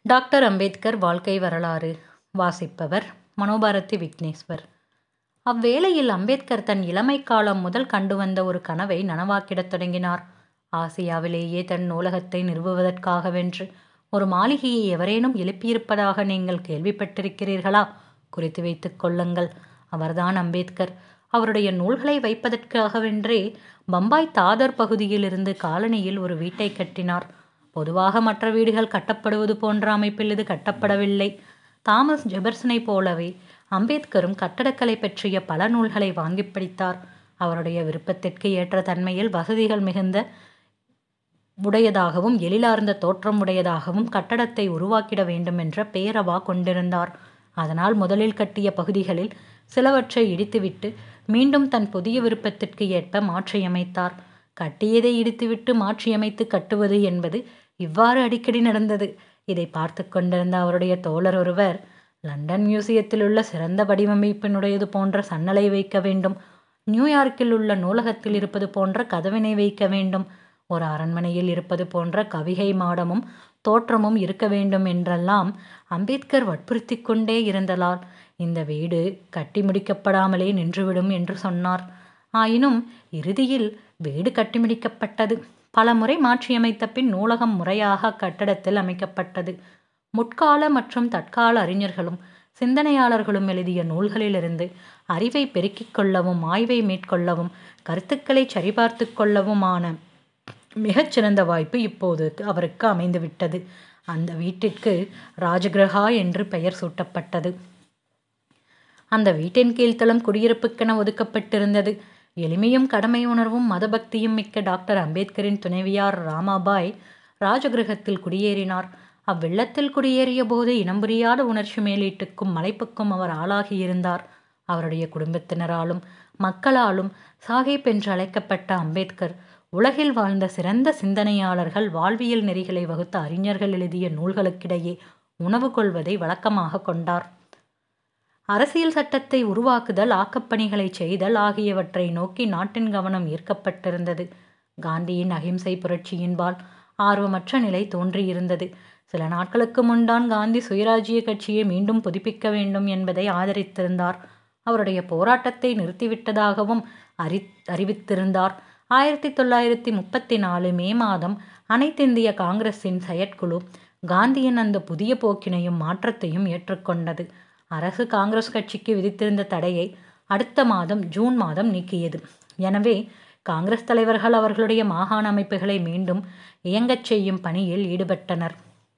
doctor Ambedkar வாழ்க்கை வரலாறு வாசிப்பவர் மனோபாரதி விக்னேஸ்வர் அவ்வேளையில் அம்பேத்கர் தன் இளமை காலம் முதல் கண்டு வந்த ஒரு கனவை நனவாக்கிடத் தொடங்கினார் ஆசியாவிலேயே தன் நூலகத்தை நிறுவுவதற்காகவென்று ஒரு மாளிகையை எவரேனும் எழுப்பியிருப்பதாக நீங்கள் கேள்விப்பட்டிருக்கிறீர்களா குறித்து வைத்துக் கொள்ளுங்கள் அவர்தான் அம்பேத்கர் அவருடைய நூல்களை வைப்பதற்காகவென்றே பம்பாய் தாதர் பகுதியிலிருந்து காலனியில் ஒரு வீட்டை கட்டினார் பொதுவாக மற்ற வீடுகள் கட்டப்படுவது போன்ற அமைப்பில் இது கட்டப்படவில்லை தாமஸ் ஜெபர்சனை போலவே அம்பேத்கரும் கட்டடக்கலை பற்றிய பல நூல்களை வாங்கி படித்தார் அவருடைய விருப்பத்திற்கு ஏற்ற தன்மையில் வசதிகள் மிகுந்த உடையதாகவும் எழிலார்ந்த தோற்றம் உடையதாகவும் கட்டடத்தை உருவாக்கிட வேண்டும் என்ற பேரவா கொண்டிருந்தார் அதனால் முதலில் கட்டிய பகுதிகளில் சிலவற்றை இடித்துவிட்டு மீண்டும் தன் புதிய விருப்பத்திற்கு ஏற்ப மாற்றியமைத்தார் கட்டியதை இடித்துவிட்டு மாற்றியமைத்து கட்டுவது என்பது இவ்வாறு அடிக்கடி நடந்தது இதை பார்த்து கொண்டிருந்த அவருடைய தோழர் ஒருவர் லண்டன் மியூசியத்தில் உள்ள சிறந்த வடிவமைப்பினுடையது போன்ற சன்னலை வைக்க வேண்டும் நியூயார்க்கில் உள்ள நூலகத்தில் இருப்பது போன்ற கதவினை வைக்க வேண்டும் ஒரு அரண்மனையில் இருப்பது போன்ற கவிகை மாடமும் தோற்றமும் இருக்க வேண்டும் என்றெல்லாம் அம்பேத்கர் வற்புறுத்தி கொண்டே இருந்தலால் இந்த வீடு கட்டி முடிக்கப்படாமலே நின்றுவிடும் என்று சொன்னார் ஆயினும் இறுதியில் வீடு கட்டி முடிக்கப்பட்டது பல முறை மாற்றியமைத்த பின் நூலகம் முறையாக கட்டடத்தில் அமைக்கப்பட்டது முற்கால மற்றும் தற்கால அறிஞர்களும் சிந்தனையாளர்களும் எழுதிய நூல்களிலிருந்து அறிவை பெருக்கிக் கொள்ளவும் ஆய்வை மேற்கொள்ளவும் கருத்துக்களை சரிபார்த்து கொள்ளவுமான மிகச்சிறந்த வாய்ப்பு இப்போது அவருக்கு அமைந்துவிட்டது அந்த வீட்டிற்கு ராஜகிரகா என்று பெயர் சூட்டப்பட்டது அந்த வீட்டின் கீழ்த்தளம் குடியிருப்புக்கென ஒதுக்கப்பட்டிருந்தது எளிமையும் கடமை உணர்வும் மதபக்தியும் மிக்க டாக்டர் அம்பேத்கரின் துணைவியார் ராமாபாய் ராஜகிரகத்தில் குடியேறினார் அவ்வெள்ளத்தில் குடியேறிய போது இனம் புரியாத உணர்ச்சி மேலீட்டுக்கும் மலைப்புக்கும் அவர் ஆளாகியிருந்தார் அவருடைய குடும்பத்தினராலும் மக்களாலும் சாஹிப் என்று அழைக்கப்பட்ட அம்பேத்கர் உலகில் வாழ்ந்த சிறந்த சிந்தனையாளர்கள் வாழ்வியல் நெறிகளை வகுத்த அறிஞர்கள் எழுதிய நூல்களுக்கிடையே உணவு கொள்வதை வழக்கமாக கொண்டார் அரசியல் சட்டத்தை உருவாக்குதல் ஆக்கப்பணிகளை செய்தல் ஆகியவற்றை நோக்கி நாட்டின் கவனம் ஈர்க்கப்பட்டிருந்தது காந்தியின் அகிம்சை புரட்சியின்பால் ஆர்வமற்ற நிலை தோன்றியிருந்தது சில நாட்களுக்கு முன்தான் காந்தி சுயராஜ்ய கட்சியை மீண்டும் புதுப்பிக்க வேண்டும் என்பதை ஆதரித்திருந்தார் அவருடைய போராட்டத்தை நிறுத்திவிட்டதாகவும் அறி அறிவித்திருந்தார் ஆயிரத்தி தொள்ளாயிரத்தி முப்பத்தி நாலு மே மாதம் அனைத்திந்திய காங்கிரஸின் செயற்குழு காந்தியின் அந்த புதிய போக்கினையும் மாற்றத்தையும் ஏற்றுக்கொண்டது அரசு காங்கிரஸ் கட்சிக்கு விதித்திருந்த தடையை அடுத்த மாதம் ஜூன் மாதம் நீக்கியது எனவே காங்கிரஸ் தலைவர்கள் அவர்களுடைய மாகாண அமைப்புகளை மீண்டும் இயங்கச் செய்யும் பணியில் ஈடுபட்டனர்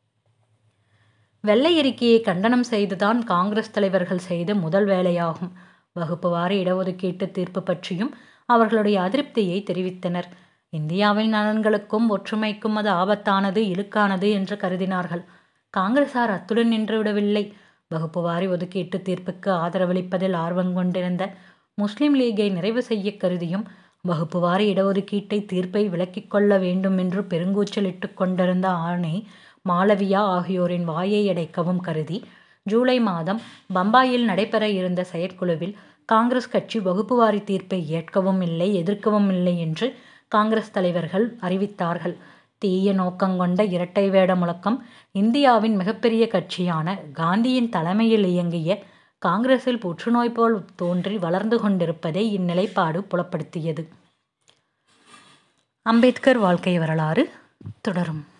வெள்ளை அறிக்கையை கண்டனம் செய்துதான் காங்கிரஸ் தலைவர்கள் செய்த முதல் வேலையாகும் வகுப்பு வார இடஒதுக்கீட்டு தீர்ப்பு பற்றியும் அவர்களுடைய அதிருப்தியை தெரிவித்தனர் இந்தியாவின் நலன்களுக்கும் ஒற்றுமைக்கும் அது ஆபத்தானது இழுக்கானது என்று கருதினார்கள் காங்கிரசார் அத்துடன் நின்று விடவில்லை வகுப்பு வாரி ஒதுக்கீட்டு தீர்ப்புக்கு ஆதரவளிப்பதில் ஆர்வம் கொண்டிருந்த முஸ்லிம் லீகை நிறைவு செய்ய கருதியும் வகுப்பு வாரி இடஒதுக்கீட்டை தீர்ப்பை விலக்கிக் கொள்ள வேண்டும் என்று பெருங்கூச்சலிட்டு கொண்டிருந்த ஆணை மாளவியா ஆகியோரின் வாயை அடைக்கவும் கருதி ஜூலை மாதம் பம்பாயில் நடைபெற இருந்த செயற்குழுவில் காங்கிரஸ் கட்சி வகுப்பு வாரி தீர்ப்பை ஏற்கவும் இல்லை எதிர்க்கவும் இல்லை என்று காங்கிரஸ் தலைவர்கள் அறிவித்தார்கள் தீய நோக்கங்கொண்ட இரட்டை வேட முழக்கம் இந்தியாவின் மிகப்பெரிய கட்சியான காந்தியின் தலைமையில் இயங்கிய காங்கிரஸில் புற்றுநோய் போல் தோன்றி வளர்ந்து கொண்டிருப்பதை இந்நிலைப்பாடு புலப்படுத்தியது அம்பேத்கர் வாழ்க்கை வரலாறு தொடரும்